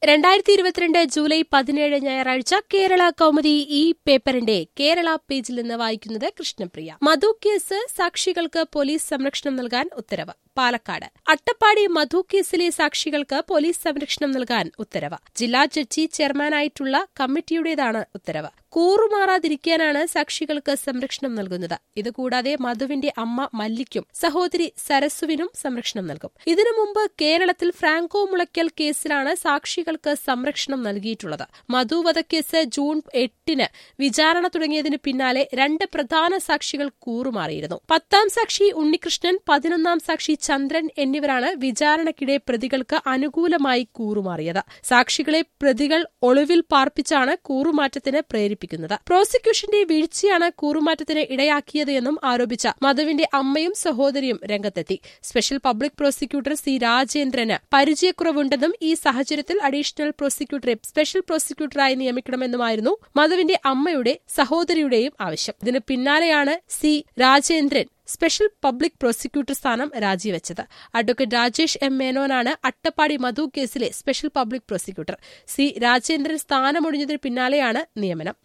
രണ്ടായിരത്തി ഇരുപത്തിരണ്ട് ജൂലൈ പതിനേഴ് ഞായറാഴ്ച കേരള കൗമുദി ഈ പേപ്പറിന്റെ കേരള പേജിൽ നിന്ന് വായിക്കുന്നത് കൃഷ്ണപ്രിയ മധു കേസ് സാക്ഷികൾക്ക് പോലീസ് സംരക്ഷണം നൽകാൻ ഉത്തരവ് പാലക്കാട് അട്ടപ്പാടി മധു കേസിലെ സാക്ഷികൾക്ക് പോലീസ് സംരക്ഷണം നൽകാൻ ഉത്തരവ് ജില്ലാ ജഡ്ജി ചെയർമാനായിട്ടുള്ള കമ്മിറ്റിയുടേതാണ് ഉത്തരവ് കൂറുമാറാതിരിക്കാനാണ് സാക്ഷികൾക്ക് സംരക്ഷണം നൽകുന്നത് ഇതുകൂടാതെ മധുവിന്റെ അമ്മ മല്ലിക്കും സഹോദരി സരസുവിനും സംരക്ഷണം നൽകും ഇതിനു മുമ്പ് കേരളത്തിൽ ഫ്രാങ്കോ മുളയ്ക്കൽ കേസിലാണ് സാക്ഷികൾക്ക് സംരക്ഷണം നൽകിയിട്ടുള്ളത് മധു വധക്കേസ് ജൂൺ എട്ടിന് വിചാരണ തുടങ്ങിയതിന് പിന്നാലെ രണ്ട് പ്രധാന സാക്ഷികൾ കൂറുമാറിയിരുന്നു പത്താം സാക്ഷി ഉണ്ണികൃഷ്ണൻ പതിനൊന്നാം സാക്ഷി ചന്ദ്രൻ എന്നിവരാണ് വിചാരണയ്ക്കിടെ പ്രതികൾക്ക് അനുകൂലമായി കൂറുമാറിയത് സാക്ഷികളെ പ്രതികൾ ഒളിവിൽ പാർപ്പിച്ചാണ് കൂറുമാറ്റത്തിന് പ്രേരിപ്പിക്കുന്നത് പ്രോസിക്യൂഷന്റെ വീഴ്ചയാണ് കൂറുമാറ്റത്തിന് ഇടയാക്കിയത് എന്നും ആരോപിച്ച മധുവിന്റെ അമ്മയും സഹോദരിയും രംഗത്തെത്തി സ്പെഷ്യൽ പബ്ലിക് പ്രോസിക്യൂട്ടർ സി രാജേന്ദ്രന് പരിചയക്കുറവുണ്ടെന്നും ഈ സാഹചര്യത്തിൽ അഡീഷണൽ പ്രോസിക്യൂട്ടറെ സ്പെഷ്യൽ പ്രോസിക്യൂട്ടറായി നിയമിക്കണമെന്നുമായിരുന്നു മധുവിന്റെ അമ്മയുടെ സഹോദരിയുടെയും ആവശ്യം ഇതിന് പിന്നാലെയാണ് C Rajendran special public prosecutor സ്ഥാനം രാജിവെച്ചത് അഡ്വക്കേറ്റ് രാജേഷ് എം മേനോനാണ് അട്ടപ്പാടി മധു കേസിലെ special public prosecutor C Rajendran സ്ഥാനമൊഴിഞ്ഞതിന് പിന്നാലെയാണ് നിയമനം